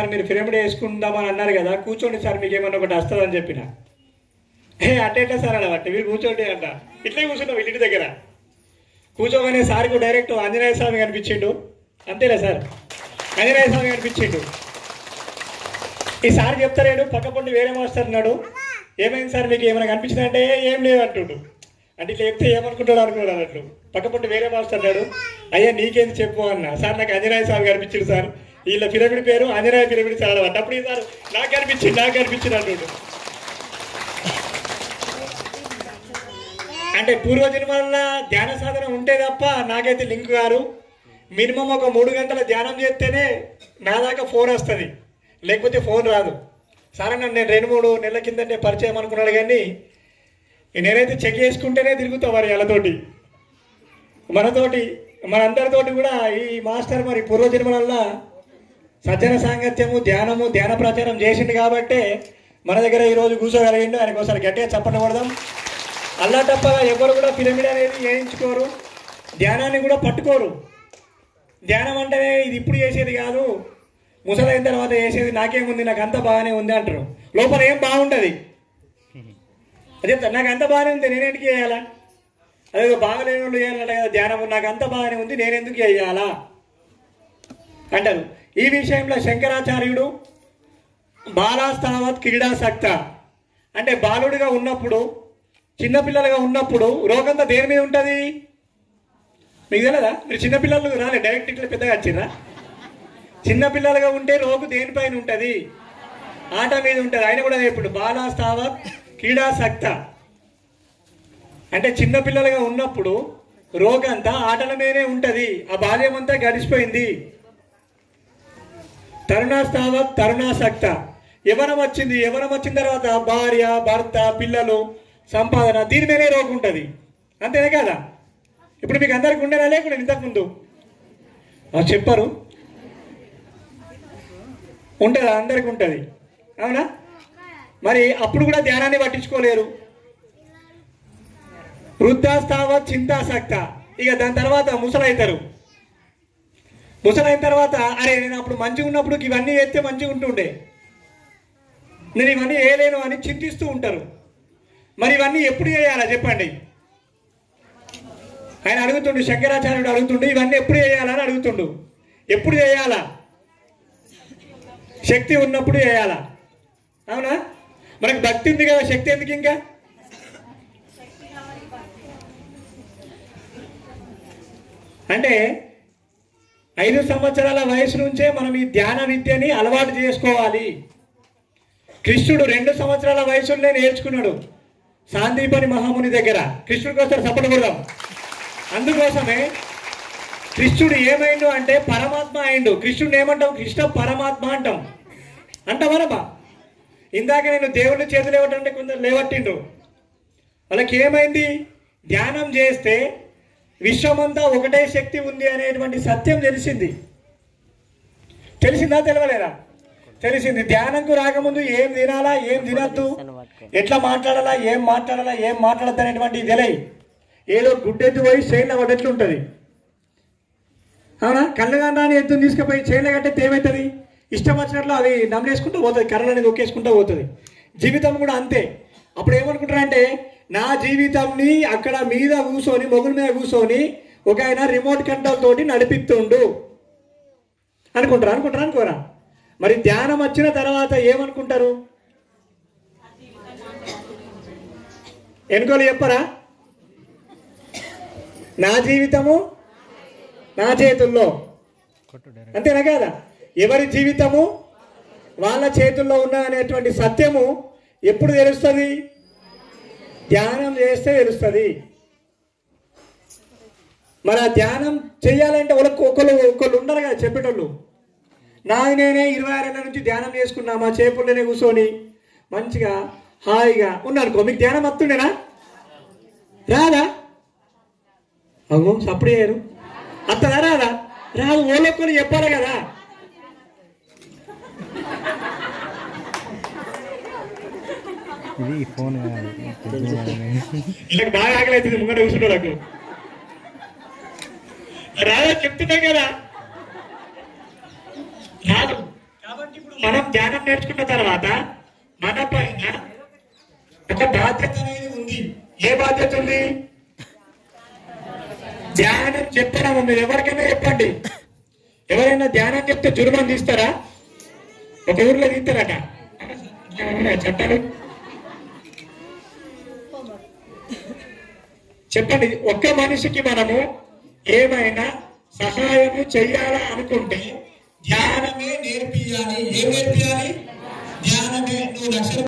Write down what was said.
Sir మీరు pyramid వేసుకుందామని అన్నారు కదా కూర్చోండి సార్ మీకు ఏమన్నా ఒకటి వస్తుందని చెప్పిన ఏ అట్ట ఎట్లా సార్ అలా బట్టి మీరు కూర్చోండి అంట ఇట్లే కూర్చున్నాం ఇంటి దగ్గర కూర్చోగానే సార్కు డైరెక్ట్ ఆంజనేయ స్వామి కనిపించిండు అంతేలే సార్ ఆంజనేయ స్వామి కనిపించిండు ఈ సార్ చెప్తారేడు పక్క పండి వేరే మాస్టర్ అన్నాడు ఏమైంది సార్ మీకు ఏమైనా కనిపించిందంటే ఏం లేదు అంటుండు అంటే ఇట్లా చెప్తే ఏమనుకుంటాడు అనుకున్నాడు అన్నట్లు పక్క పండి వేరే మాస్టర్ అన్నాడు అయ్యా నీకేంది చెప్పు అన్న సార్ నాకు ఆంజనేయ స్వామి కనిపించిండు సార్ వీళ్ళ పిరమిడ్ పేరు ఆంజనేయ పిరమిడ్ సార్ అన్నమాట అప్పుడు ఈ సార్ నాకు కనిపించింది నాకు కనిపించింది అంటుండు అంటే పూర్వజన్మల ధ్యాన సాధన ఉంటే తప్ప నాకైతే లింక్ గారు మినిమం ఒక మూడు గంటల ధ్యానం చేస్తేనే నా దాకా ఫోన్ వస్తుంది లేకపోతే ఫోన్ రాదు సరే నన్ను నేను రెండు మూడు నెలల కిందటే పరిచయం అనుకున్నాడు కానీ నేనైతే చెక్ చేసుకుంటేనే తిరుగుతా మరి వాళ్ళతోటి మనతోటి మనందరితోటి కూడా ఈ మాస్టర్ మరి పూర్వజన్మలల్లా సజ్జన సాంగత్యము ధ్యానము ధ్యాన ప్రచారం చేసిండు కాబట్టే మన దగ్గర ఈరోజు కూర్చోగలిగిండు ఆయనకు ఒకసారి గట్టిగా చప్పట్లు కొడదాం అల్లా తప్పగా ఎవరు కూడా పిరమిడ్ అనేది వేయించుకోరు ధ్యానాన్ని కూడా పట్టుకోరు ధ్యానం అంటే ఇది ఇప్పుడు చేసేది కాదు ముసలైన తర్వాత చేసేది నాకేముంది నాకు అంత బాగానే ఉంది అంటారు లోపల ఏం బాగుంటుంది అదే నాకు అంత బాగానే ఉంది నేనెందుకు చేయాలా అదే బాగలేని వాళ్ళు చేయాలంట కదా ధ్యానం నాకు అంత బాగానే ఉంది నేనెందుకు చేయాలా అంటారు ఈ విషయంలో శంకరాచార్యుడు బాలాస్తావత్ క్రీడాసక్త అంటే బాలుడిగా ఉన్నప్పుడు చిన్నపిల్లలుగా ఉన్నప్పుడు రోగంతా దేని మీద ఉంటుంది మీకు తెలియదా మీరు చిన్నపిల్లలు రాలే డైరెక్ట్ ఇట్లా పెద్దగా వచ్చిర్రా చిన్నపిల్లలుగా ఉంటే రోగు దేనిపైన ఉంటుంది ఆట మీద ఉంటుంది ఆయన కూడా ఇప్పుడు బాలాస్తావత్ క్రీడాసక్త అంటే చిన్నపిల్లలుగా ఉన్నప్పుడు రోగంతా ఆటల మీదనే ఉంటుంది ఆ బాల్యం అంతా గడిచిపోయింది తరుణాస్తావత్ తరుణాసక్త యవనం వచ్చింది యవనం వచ్చిన తర్వాత భార్య భర్త పిల్లలు సంపాదన దీని మీదే రోగం ఉంటుంది అంతేనే కదా ఇప్పుడు మీకు అందరికి ఉండేనా లేకుండా ఇంతకుముందు ఆ, చెప్పరు ఉంటుందా అందరికి ఉంటుంది అవునా మరి అప్పుడు కూడా ధ్యానాన్ని పట్టించుకోలేరు వృద్ధాస్తావ చింతాసక్త ఇక దాని తర్వాత ముసలైతారు ముసలైన తర్వాత అరే నేను అప్పుడు మంచిగా ఉన్నప్పుడు ఇవన్నీ చేస్తే మంచిగా ఉంటుండే నేను ఇవన్నీ వేయలేను అని చింతిస్తూ ఉంటారు మరి ఇవన్నీ ఎప్పుడు చేయాలా చెప్పండి ఆయన అడుగుతుండు శంకరాచార్యుడు అడుగుతుండు ఇవన్నీ ఎప్పుడు చేయాలని అడుగుతుండు ఎప్పుడు చేయాలా శక్తి ఉన్నప్పుడు చేయాలా అవునా మనకు భక్తి ఉంది కదా శక్తి ఎందుకు ఇంకా అంటే ఐదు సంవత్సరాల వయసు నుంచే మనం ఈ ధ్యాన విద్యని అలవాటు చేసుకోవాలి కృష్ణుడు రెండు సంవత్సరాల వయసులోనే నేర్చుకున్నాడు సాందీపని మహాముని దగ్గర కృష్ణుడికి వస్తారు సపోర్ట్ కొడదాం అందుకోసమే కృష్ణుడు ఏమైండు అంటే పరమాత్మ అయిండు కృష్ణుడు ఏమంటాం కృష్ణ పరమాత్మ అంటాం అంటామనమా ఇందాక నేను దేవుళ్ళ చేతులు లేవటంటే కొందరు లేవట్టిండ్రు వాళ్ళకి ఏమైంది ధ్యానం చేస్తే విశ్వమంతా ఒకటే శక్తి ఉంది అనేటువంటి సత్యం తెలిసింది తెలిసిందా తెలవలేదా తెలిసింది ధ్యానంకు రాకముందు ఏం తినాలా ఏం తినద్దు ఎట్లా మాట్లాడాలా ఏం మాట్లాడాలా ఏం మాట్లాడద్దు అనేటువంటి తెలియ ఏదో గుడ్డెత్తు పోయి చైన్లో పడ్డట్లు ఉంటుంది అవునా కళ్ళగండాన్ని ఎత్తుని తీసుకుపోయి చైన్లో కట్టే ఏమవుతుంది ఇష్టం వచ్చినట్లు అవి నమ్మలేసుకుంటూ పోతుంది కర్రలని నొక్కేసుకుంటూ పోతుంది జీవితం కూడా అంతే అప్పుడు ఏమనుకుంటారంటే నా జీవితంని అక్కడ మీద కూర్చొని మొగుల మీద కూర్చొని ఒక ఆయన రిమోట్ కంట్రోల్ తోటి నడిపిస్తుండు అనుకుంటారు అనుకుంటారు అనుకోరా మరి ధ్యానం వచ్చిన తర్వాత ఏమనుకుంటారు ఎన్కోలు చెప్పరా నా జీవితము నా చేతుల్లో అంతేనా కాదా ఎవరి జీవితము వాళ్ళ చేతుల్లో ఉన్న అనేటువంటి సత్యము ఎప్పుడు తెలుస్తుంది ధ్యానం చేస్తే తెలుస్తుంది మరి ఆ ధ్యానం చేయాలంటే వాళ్ళకి ఒకళ్ళు ఒకళ్ళు ఉండరు కదా చెప్పేటోళ్ళు నాది నేనే ఇరవై ఆరేళ్ళ నుంచి ధ్యానం చేసుకున్నా మా చేపుల్లోనే కూర్చొని మంచిగా హాయిగా ఉన్నానుకో మీకు ధ్యానం వస్తుండేనా రాదా అగో సప్పుడు చేయరు అత్తదా రాదా రాదు ఓలొక్కలు చెప్పాలి కదా ఇది ఫోన్ కాదు వీళ్ళకి బాగా ఆకలి అవుతుంది ముంగట కూర్చున్నోళ్ళకు రాదా చెప్తున్నా కదా రాదు కాబట్టి ఇప్పుడు మనం ధ్యానం నేర్చుకున్న తర్వాత మన పైన ఒక బాధ్యత అనేది ఉంది ఏ బాధ్యత ఉంది ధ్యానం చెప్పడం మీరు ఎవరికైనా చెప్పండి ఎవరైనా ధ్యానం చెప్తే జుర్మం తీస్తారా ఒక ఊర్లో తీస్తారట అవునా? చెప్పండి చెప్పండి ఒక్క మనిషికి మనము ఏమైనా సహాయము చెయ్యాలా అనుకుంటే ధ్యానమే నేర్పియాలి ఏం నేర్పియాలి ధ్యానమే నువ్వు లక్ష